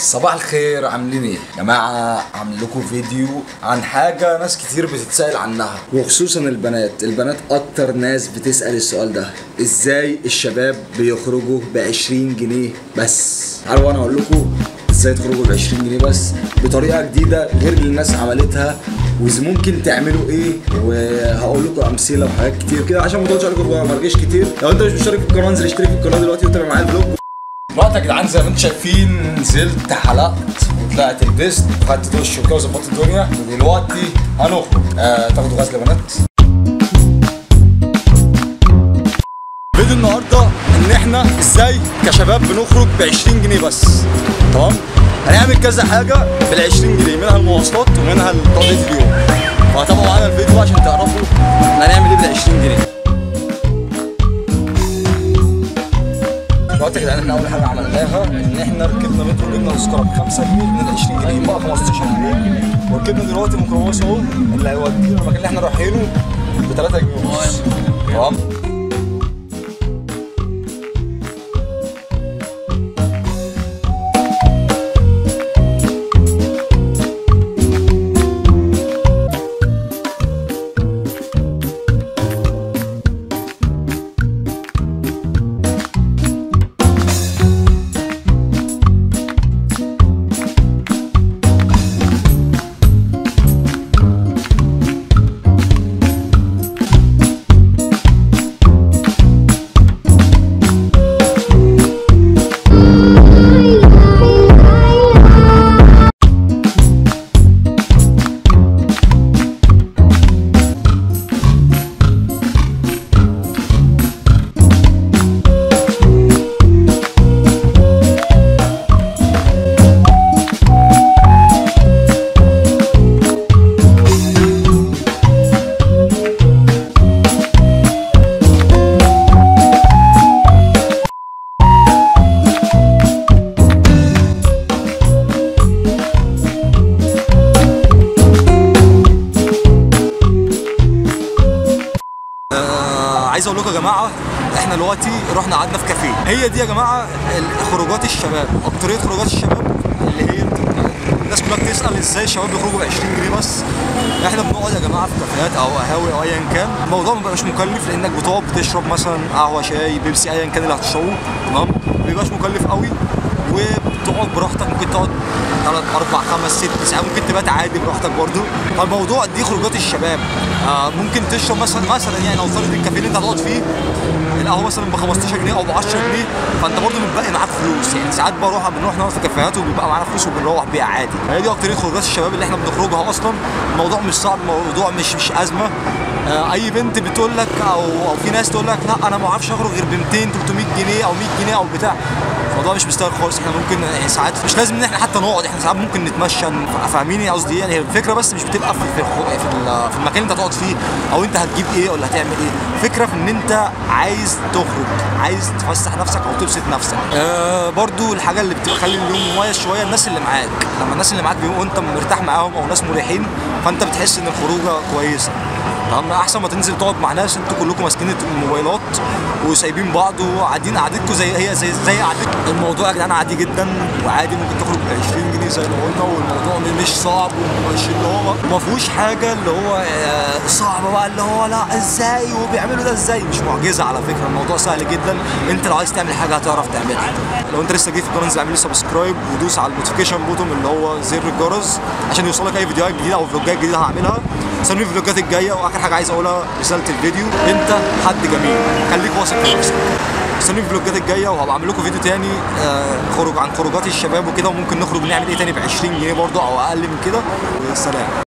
صباح الخير عاملين ايه يا جماعه عامل لكم فيديو عن حاجه ناس كتير بتتسال عنها وخصوصا البنات البنات اكتر ناس بتسال السؤال ده ازاي الشباب بيخرجوا ب 20 جنيه بس تعالوا انا اقول لكم ازاي تخرجوا ب 20 جنيه بس بطريقه جديده غير اللي الناس عملتها واذا ممكن تعملوا ايه وهقول لكم امثله وحاجات كتير كده عشان ما تقعدش عليكم مرجيش كتير لو انت مش مشترك في القناه انزل اشترك في القناه دلوقتي وتابع معايا الفلوج دلوقتي يا جدعان زي ما انتم شايفين نزلت حلقت وطلعت لبست خدت دش وكده وظبطت الدنيا ودلوقتي هنخرج آه تاخدوا غزل يا بنات فيديو النهارده ان احنا ازاي كشباب بنخرج ب 20 جنيه بس تمام هنعمل كذا حاجه بال 20 جنيه منها المواصلات ومنها تقضيه اليوم فهتابعوا معانا الفيديو عشان تعرفوا هنعمل ايه بال 20 جنيه دلوقتي يا جدعان احنا اول حاجه عملناها ان احنا ركبنا مترو جبنا تذكره ب 5 جنيه من ال 20 جنيه بقى 15 جنيه وركبنا دلوقتي ميكروباص اهو اللي هيودينا المكان اللي احنا رايحينه ب 3 جنيه ونص تمام آه عايز اقول لكم يا جماعه احنا دلوقتي رحنا قعدنا في كافيه هي دي يا جماعه ال- خروجات الشباب اكتريه خروجات الشباب اللي هي الناس كلها بتسال ازاي الشباب بيخرجوا ب 20 جنيه بس احنا بنقعد يا جماعه في كافيهات او قهاوي او ايا كان الموضوع ما بيبقاش مكلف لانك بتقعد بتشرب مثلا قهوه شاي بيبسي ايا كان اللي هتشربه تمام ما بيبقاش مكلف قوي وبتقعد براحتك ممكن تقعد ثلاث اربع خمس ست ساعات ممكن تبات عادي براحتك برضو فالموضوع دي خروجات الشباب آه ممكن تشرب مثلا مثلا يعني لو فرض الكافيه اللي انت هتقعد فيه القهوه مثلا ب 15 جنيه او ب 10 جنيه فانت برضو متبقي معاك فلوس يعني ساعات بروح بنروح نقعد في كافيهات وبيبقى معانا فلوس وبنروح بيها عادي هي دي اكتر خروجات الشباب اللي احنا بنخرجها اصلا الموضوع مش صعب الموضوع مش مش ازمه آه، اي بنت بتقول لك او او في ناس تقول لك لا انا ما اعرفش اخرج غير ب 200 300 جنيه او 100 جنيه او بتاع الموضوع مش مستاهل خالص احنا ممكن يعني ساعات مش لازم ان احنا حتى نقعد احنا ساعات ممكن نتمشى ف- فاهميني قصدي ايه يعني هي الفكره بس مش بتبقى في في, الخ- في, ال- في المكان اللي انت هتقعد فيه او انت هتجيب ايه ولا هتعمل ايه الفكره في ان انت عايز تخرج عايز تفسح نفسك او تبسط نفسك آه برضو الحاجه اللي بتخلي اليوم مميز شويه الناس اللي معاك لما الناس اللي معاك بيبقوا انت مرتاح معاهم او ناس مريحين فانت بتحس ان الخروجه كويسه تمام احسن ما تنزل تقعد مع ناس انتوا كلكم ماسكين الموبايلات وسايبين بعض وقاعدين قعدتكم زي هي زي زي قعدتكم الموضوع يا جدعان عادي جدا وعادي ممكن تخرج ب 20 جنيه زي ما قلنا والموضوع مش صعب ومش اللي هو ما فيهوش حاجه اللي هو آه، صعبه بقى اللي هو لا ازاي وبيعملوا ده ازاي مش معجزه على فكره الموضوع سهل جدا انت لو عايز تعمل حاجه هتعرف تعملها لو انت لسه جديد في القناه انزل اعمل لي سبسكرايب ودوس على النوتيفيكيشن بوتون اللي هو زر الجرس عشان يوصلك اي فيديوهات جديده او فلوجات جديده هعملها استنوني في الفلوجات الجايه واخر حاجه عايز اقولها رساله الفيديو انت حد جميل خليك واثق في نفسك استنوني في الفلوجات الجايه وهبقى اعمل لكم فيديو تاني آه، خروج عن خروجات الشباب وكده وممكن نخرج نعمل ايه تاني ب 20 جنيه برضه او اقل من كده والسلام